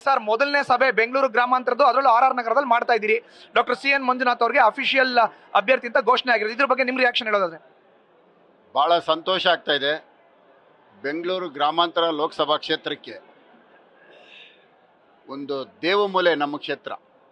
sir ಮೊದಲನೇ ಸಭೆ ಬೆಂಗಳೂರು ಗ್ರಾಮಾಂತರದ್ದು ಅದರಲ್ಲೂ ಆರ್ ಆರ್ ನಗರದಲ್ಲಿ ಮಾಡ್ತಾ ಇದ್ದೀರಿ ಡಾಕ್ಟರ್ ಸಿ ಎನ್ ಮಂಜುನಾಥ್ ಅವರಿಗೆ ಅಫಿಷಿಯಲ್ ಅಭ್ಯರ್ಥಿ ಅಂತ ಘೋಷಣೆ ಆಗಿರೋದು ಇದ್ರ ಬಗ್ಗೆ ನಿಮ್ ರಿಯಾಕ್ಷನ್ ಹೇಳೋದಾದ್ರೆ ಭಾಳ ಸಂತೋಷ ಆಗ್ತಾ ಇದೆ ಬೆಂಗಳೂರು ಗ್ರಾಮಾಂತರ ಲೋಕಸಭಾ ಕ್ಷೇತ್ರಕ್ಕೆ ಒಂದು ದೇವಮೂಲೆ ನಮ್ಮ ಕ್ಷೇತ್ರ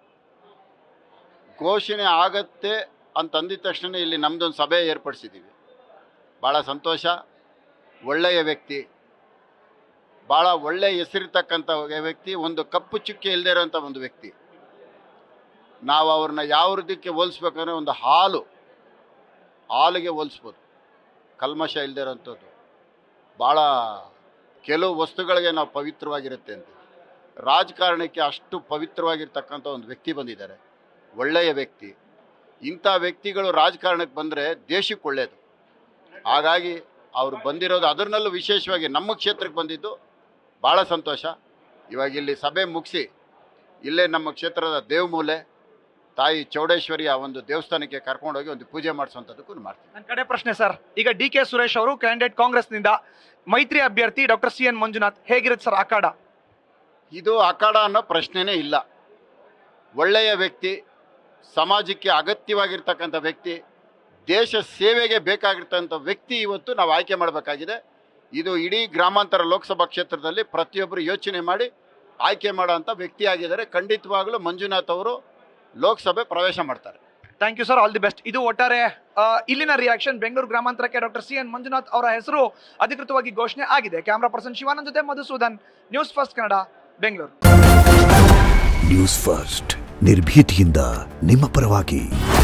ಘೋಷಣೆ ಆಗತ್ತೆ ಅಂತ ಅಂದಿದ ತಕ್ಷಣ ಇಲ್ಲಿ ನಮ್ಮದೊಂದು ಸಭೆ ಏರ್ಪಡಿಸಿದ್ದೀವಿ ಭಾಳ ಸಂತೋಷ ಒಳ್ಳೆಯ ವ್ಯಕ್ತಿ ಭಾಳ ಒಳ್ಳೆಯ ಹೆಸರಿರ್ತಕ್ಕಂಥ ವ್ಯಕ್ತಿ ಒಂದು ಕಪ್ಪು ಚುಕ್ಕೆ ಇಲ್ಲದೆ ಇರೋಂಥ ಒಂದು ವ್ಯಕ್ತಿ ನಾವು ಅವ್ರನ್ನ ಯಾವ ರೀತಿಗೆ ಹೋಲಿಸ್ಬೇಕಂದ್ರೆ ಒಂದು ಹಾಲು ಹಾಲಿಗೆ ಹೋಲಿಸ್ಬೋದು ಕಲ್ಮಶ ಇಲ್ಲದೆ ಇರೋಂಥದ್ದು ಭಾಳ ಕೆಲವು ವಸ್ತುಗಳಿಗೆ ನಾವು ಪವಿತ್ರವಾಗಿರುತ್ತೆ ಅಂತ ರಾಜಕಾರಣಕ್ಕೆ ಅಷ್ಟು ಪವಿತ್ರವಾಗಿರ್ತಕ್ಕಂಥ ಒಂದು ವ್ಯಕ್ತಿ ಬಂದಿದ್ದಾರೆ ಒಳ್ಳೆಯ ವ್ಯಕ್ತಿ ಇಂಥ ವ್ಯಕ್ತಿಗಳು ರಾಜಕಾರಣಕ್ಕೆ ಬಂದರೆ ದೇಶಕ್ಕೆ ಒಳ್ಳೆಯದು ಹಾಗಾಗಿ ಅವರು ಬಂದಿರೋದು ಅದರಲ್ಲೂ ವಿಶೇಷವಾಗಿ ನಮ್ಮ ಕ್ಷೇತ್ರಕ್ಕೆ ಬಂದಿದ್ದು ಭಾಳ ಸಂತೋಷ ಇವಾಗ ಇಲ್ಲಿ ಸಭೆ ಮುಗಿಸಿ ಇಲ್ಲೇ ನಮ್ಮ ಕ್ಷೇತ್ರದ ದೇವಮೂಲೆ ತಾಯಿ ಚೌಡೇಶ್ವರಿಯ ಒಂದು ದೇವಸ್ಥಾನಕ್ಕೆ ಕರ್ಕೊಂಡೋಗಿ ಒಂದು ಪೂಜೆ ಮಾಡಿಸುವಂಥದ್ದಕ್ಕೂ ಮಾಡ್ತೀವಿ ನನ್ನ ಕಡೆ ಪ್ರಶ್ನೆ ಸರ್ ಈಗ ಡಿ ಕೆ ಸುರೇಶ್ ಅವರು ಕ್ಯಾಂಡಿಡೇಟ್ ಕಾಂಗ್ರೆಸ್ನಿಂದ ಮೈತ್ರಿ ಅಭ್ಯರ್ಥಿ ಡಾಕ್ಟರ್ ಸಿ ಎನ್ ಮಂಜುನಾಥ್ ಹೇಗಿರುತ್ತೆ ಸರ್ ಅಖಾಡ ಇದು ಅಖಾಡ ಅನ್ನೋ ಪ್ರಶ್ನೆನೇ ಇಲ್ಲ ಒಳ್ಳೆಯ ವ್ಯಕ್ತಿ ಸಮಾಜಕ್ಕೆ ಅಗತ್ಯವಾಗಿರ್ತಕ್ಕಂಥ ವ್ಯಕ್ತಿ ದೇಶ ಸೇವೆಗೆ ಬೇಕಾಗಿರ್ತಕ್ಕಂಥ ವ್ಯಕ್ತಿ ಇವತ್ತು ನಾವು ಆಯ್ಕೆ ಮಾಡಬೇಕಾಗಿದೆ ಇದು ಇಡೀ ಗ್ರಾಮಾಂತರ ಲೋಕಸಭಾ ಕ್ಷೇತ್ರದಲ್ಲಿ ಪ್ರತಿಯೊಬ್ಬರು ಯೋಚನೆ ಮಾಡಿ ಆಯ್ಕೆ ಮಾಡೋಂಥ ವ್ಯಕ್ತಿ ಆಗಿದ್ದಾರೆ ಖಂಡಿತವಾಗಲೂ ಮಂಜುನಾಥ್ ಅವರು ಲೋಕಸಭೆ ಪ್ರವೇಶ ಮಾಡ್ತಾರೆ thank you sir all the best ಇದು ಒಟ್ಟಾರೆ ಆ, ಇಲ್ಲಿನ ರಿಯಾಕ್ಷನ್ ಬೆಂಗಳೂರು ಗ್ರಾಮಾಂತರಕ್ಕೆ ಡಾಕ್ಟರ್ ಸಿ ಎನ್ ಮಂಜುನಾಥ್ ಅವರ ಹೆಸರು ಅಧಿಕೃತವಾಗಿ ಘೋಷಣೆ ಆಗಿದೆ ಕ್ಯಾಮ್ರಾ ಪರ್ಸನ್ ಶಿವಾನಂದ್ ಜೊತೆ Madhusudan news first Kannada Bengaluru news first ನಿರ್ಭೀತಿಯಿಂದ ನಿಮ್ಮ ಪರವಾಗಿ